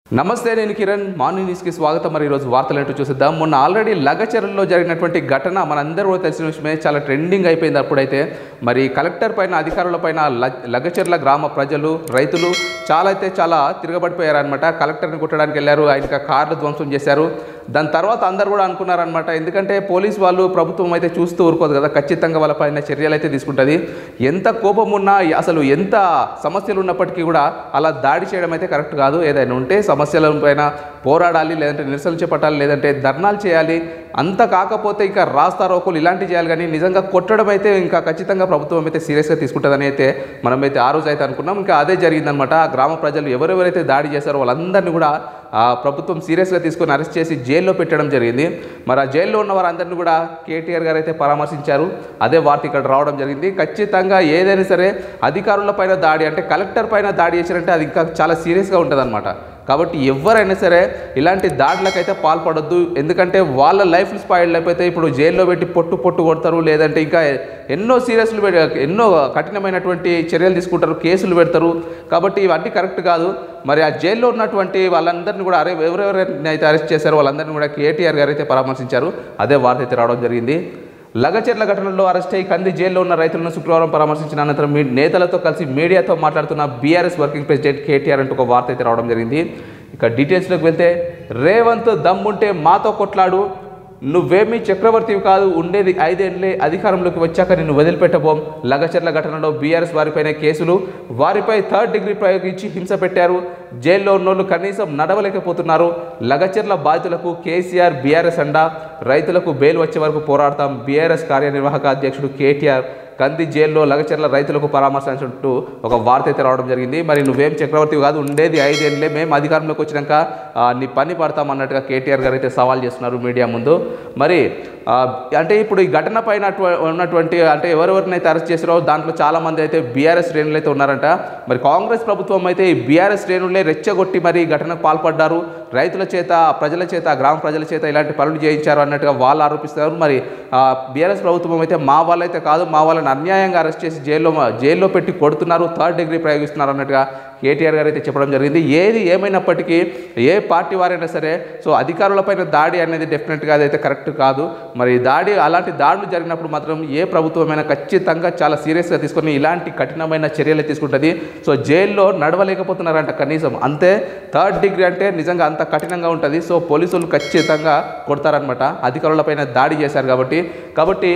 నమస్తే నేను కిరణ్ మార్నింగ్ న్యూస్కి స్వాగతం మరి ఈరోజు వార్తలు ఏంటో చూసిద్దాం మొన్న ఆల్రెడీ లగచర్లలో జరిగినటువంటి ఘటన మనందరూ కూడా తెలిసిన విషయమే చాలా ట్రెండింగ్ అయిపోయింది అప్పుడైతే మరి కలెక్టర్ పైన అధికారుల పైన ల- లగచర్ల గ్రామ ప్రజలు రైతులు చాలా అయితే చాలా తిరగబడిపోయారనమాట కలెక్టర్ని కొట్టడానికి వెళ్ళారు ఆయన కార్లు ధ్వంసం చేశారు దాని తర్వాత అందరు కూడా అనుకున్నారనమాట ఎందుకంటే పోలీస్ వాళ్ళు ప్రభుత్వం అయితే చూస్తూ ఊరుకోదు కదా ఖచ్చితంగా వాళ్ళ పైన చర్యలు అయితే తీసుకుంటుంది ఎంత కోపం ఉన్నా అసలు ఎంత సమస్యలు ఉన్నప్పటికీ కూడా అలా దాడి చేయడం అయితే కరెక్ట్ కాదు ఏదైనా ఉంటే సమస్యల పైన పోరాడాలి లేదంటే నిరసనలు చేపట్టాలి లేదంటే ధర్నాలు చేయాలి అంత కాకపోతే ఇంకా రాస్తా రోకోలు ఇలాంటివి చేయాలి కానీ నిజంగా కొట్టడం అయితే ఇంకా ఖచ్చితంగా ప్రభుత్వం అయితే సీరియస్గా తీసుకుంటుందని అయితే మనమైతే ఆ రోజు అయితే అనుకున్నాం ఇంకా అదే జరిగిందనమాట ఆ గ్రామ ప్రజలు ఎవరెవరైతే దాడి చేశారో వాళ్ళందరినీ కూడా ఆ ప్రభుత్వం సీరియస్గా తీసుకొని అరెస్ట్ చేసి జైల్లో పెట్టడం జరిగింది మరి ఆ జైల్లో ఉన్న వారందరినీ కూడా కేటీఆర్ గారు అయితే పరామర్శించారు అదే వార్త ఇక్కడ రావడం జరిగింది ఖచ్చితంగా ఏదైనా సరే అధికారుల పైన దాడి అంటే కలెక్టర్ పైన దాడి చేశారంటే అది ఇంకా చాలా సీరియస్గా ఉంటుంది కాబట్టి ఎవరైనా సరే ఇలాంటి దాడులకైతే పాల్పడొద్దు ఎందుకంటే వాళ్ళ లైఫ్ స్పాయిల్ అయిపోతే ఇప్పుడు జైల్లో పెట్టి పొట్టు పొట్టు కొడతారు లేదంటే ఇంకా ఎన్నో సీరియస్లు ఎన్నో కఠినమైనటువంటి చర్యలు తీసుకుంటారు కేసులు పెడతారు కాబట్టి ఇవన్నీ కరెక్ట్ కాదు మరి ఆ జైల్లో ఉన్నటువంటి వాళ్ళందరినీ కూడా అరే ఎవరెవరైనా అయితే అరెస్ట్ చేశారో వాళ్ళందరినీ కూడా కేటీఆర్ గారు అయితే పరామర్శించారు అదే వార్త అయితే రావడం జరిగింది లగచెర్ల ఘటనలో అరెస్ట్ అయి కంది జైల్లో ఉన్న రైతులను శుక్రవారం పరామర్శించిన అనంతరం మీ నేతలతో కలిసి మీడియాతో మాట్లాడుతున్న బీఆర్ఎస్ వర్కింగ్ ప్రెసిడెంట్ కేటీఆర్ అంటూ ఒక వార్త అయితే రావడం జరిగింది ఇక డీటెయిల్స్లోకి వెళ్తే రేవంత్ దమ్ముంటే మాతో కొట్లాడు నువ్వేమీ చక్రవర్తివి కాదు ఉండేది ఐదేళ్లే అధికారంలోకి వచ్చాక నిన్ను వదిలిపెట్టబోం లగచర్ల ఘటనలో బీఆర్ఎస్ వారిపైనే కేసులు వారిపై థర్డ్ డిగ్రీ ప్రయోగించి హింస పెట్టారు జైల్లో ఉన్నోళ్ళు కనీసం నడవలేకపోతున్నారు లగచర్ల బాధితులకు కేసీఆర్ బీఆర్ఎస్ అండా రైతులకు బెయిల్ వచ్చే వరకు పోరాడతాం బీఆర్ఎస్ కార్యనిర్వాహక అధ్యక్షుడు కేటీఆర్ కంది జైల్లో లగచర్ల రైతులకు పరామర్శించుంటూ ఒక వార్త అయితే రావడం జరిగింది మరి నువ్వేం చక్రవర్తివి కాదు ఉండేది ఐదేళ్ళే మేము అధికారంలోకి వచ్చినాక ఆ, నీ పని పడతాం అన్నట్టుగా కేటీఆర్ గారు అయితే సవాల్ చేస్తున్నారు మీడియా ముందు మరి ఆ, అంటే ఇప్పుడు ఈ ఘటన పైన అటు- ఉన్నటువంటి అంటే ఎవరెవరినైతే అరెస్ట్ చేసారో దాంట్లో చాలా మంది అయితే బీఆర్ఎస్ శ్రేణులు అయితే ఉన్నారంట మరి కాంగ్రెస్ ప్రభుత్వం అయితే ఈ బీఆర్ఎస్ శ్రేణులే రెచ్చగొట్టి మరి ఈ ఘటనకు పాల్పడ్డారు రైతుల చేత ప్రజల చేత గ్రామ ప్రజల చేత ఇలాంటి పనులు చేయించారు అన్నట్టుగా వాళ్ళు ఆరోపిస్తారు మరి బీఆర్ఎస్ ప్రభుత్వం అయితే మా వాళ్ళైతే కాదు మా వాళ్ళని అన్యాయంగా అరెస్ట్ చేసి జైల్లో జైల్లో పెట్టి కొడుతున్నారు థర్డ్ డిగ్రీ ప్రయోగిస్తున్నారు అన్నట్టుగా కేటీఆర్ గారు అయితే చెప్పడం జరిగింది ఏది ఏమైనప్పటికీ ఏ పార్టీ వారైనా సరే సో అధికారులపైన దాడి అనేది డెఫినెట్గా అదైతే కరెక్ట్ కాదు మరి దాడి అలాంటి దాడులు జరిగినప్పుడు మాత్రం ఏ ప్రభుత్వమైనా ఖచ్చితంగా చాలా సీరియస్గా తీసుకొని ఇలాంటి కఠినమైన చర్యలు తీసుకుంటుంది సో జైల్లో నడవలేకపోతున్నారంట కనీసం అంతే థర్డ్ డిగ్రీ అంటే నిజంగా అంత కఠినంగా ఉంటుంది సో పోలీసులు ఖచ్చితంగా కొడతారనమాట అధికారులపైన దాడి చేశారు కాబట్టి కాబట్టి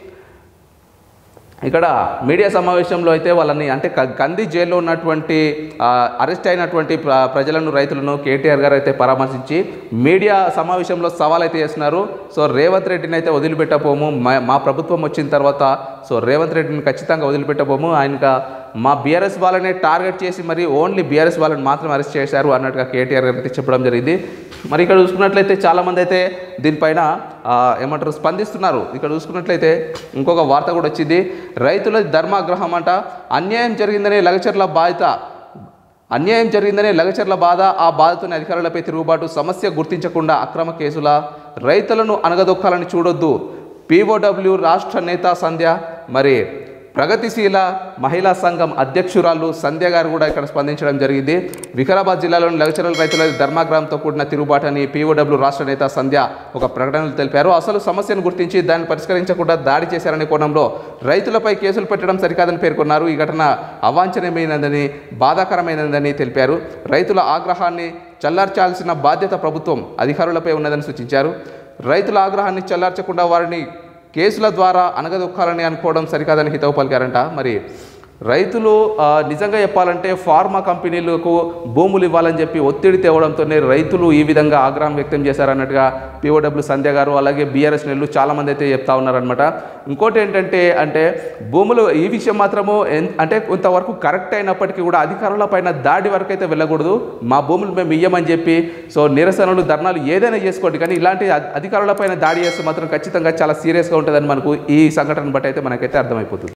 ఇక్కడ మీడియా సమావేశంలో అయితే వాళ్ళని అంటే క- కంది జైల్లో ఉన్నటువంటి ఆ, అరెస్ట్ అయినటువంటి ప్ర- ప్రజలను రైతులను కేటీఆర్ గారు అయితే పరామర్శించి మీడియా సమావేశంలో సవాల్ అయితే చేస్తున్నారు సో రేవంత్ రెడ్డిని అయితే వదిలిపెట్టబోము మా- మా ప్రభుత్వం వచ్చిన తర్వాత సో రేవంత్ రెడ్డిని ఖచ్చితంగా వదిలిపెట్టబోము ఆయనక మా బీఆర్ఎస్ వాళ్ళని టార్గెట్ చేసి మరి ఓన్లీ బీఆర్ఎస్ వాళ్ళని మాత్రం అరెస్ట్ చేశారు అన్నట్టుగా కేటీఆర్ గారు అయితే చెప్పడం జరిగింది మరి ఇక్కడ చూసుకున్నట్లయితే చాలామంది అయితే దీనిపైన ఆ, ఏమంటారు స్పందిస్తున్నారు ఇక్కడ చూసుకున్నట్లయితే ఇంకొక వార్త కూడా వచ్చింది రైతుల ధర్మాగ్రహం అంట అన్యాయం జరిగిందనే లగచర్ల బాధిత అన్యాయం జరిగిందనే లగచర్ల బాధ ఆ బాధతోనే అధికారులపై తిరుగుబాటు సమస్య గుర్తించకుండా అక్రమ కేసుల రైతులను అనగదొక్కాలని చూడొద్దు పీఓడబ్ల్యూ రాష్ట్ర నేత సంధ్య మరి ప్రగతిశీల మహిళా సంఘం అధ్యక్షురాలు సంధ్య గారు కూడా ఇక్కడ స్పందించడం జరిగింది వికారాబాద్ జిల్లాలోని లగచరల రైతుల ధర్మాగ్రహంతో కూడిన తిరుగుబాటు అని పీఓడబ్ల్యూ రాష్ట్ర నేత సంధ్య ఒక ప్రకటనలో తెలిపారు అసలు సమస్యను గుర్తించి దాన్ని పరిష్కరించకుండా దాడి చేశారనే కోణంలో రైతులపై కేసులు పెట్టడం సరికాదని పేర్కొన్నారు ఈ ఘటన అవాంఛనీయమైనదని బాధాకరమైనదని తెలిపారు రైతుల ఆగ్రహాన్ని చల్లార్చాల్సిన బాధ్యత ప్రభుత్వం అధికారులపై ఉన్నదని సూచించారు రైతుల ఆగ్రహాన్ని చల్లార్చకుండా వారిని కేసుల ద్వారా అనగదొక్కాలని అనుకోవడం సరికాదని హితవు పలికారంట మరి రైతులు ఆ, నిజంగా చెప్పాలంటే ఫార్మా కంపెనీలకు భూములు ఇవ్వాలని చెప్పి ఒత్తిడి తేవడంతోనే రైతులు ఈ విధంగా ఆగ్రహం వ్యక్తం చేశారన్నట్టుగా పిఓడబ్ల్యూ సంధ్య గారు అలాగే బీఆర్ఎస్ నెల్లు చాలామంది అయితే చెప్తా ఉన్నారనమాట ఇంకోటి ఏంటంటే అంటే భూములు ఈ విషయం మాత్రము ఎన్- అంటే కొంతవరకు కరెక్ట్ అయినప్పటికీ కూడా అధికారుల పైన దాడి వరకు అయితే వెళ్ళకూడదు మా భూములు మేము ఇయ్యమని చెప్పి సో నిరసనలు ధర్నాలు ఏదైనా చేసుకోండి కానీ ఇలాంటి అధి- అధికారుల పైన దాడి చేస్తే మాత్రం ఖచ్చితంగా చాలా సీరియస్గా ఉంటుందని మనకు ఈ సంఘటన బట్టి అయితే మనకైతే అర్థమైపోతుంది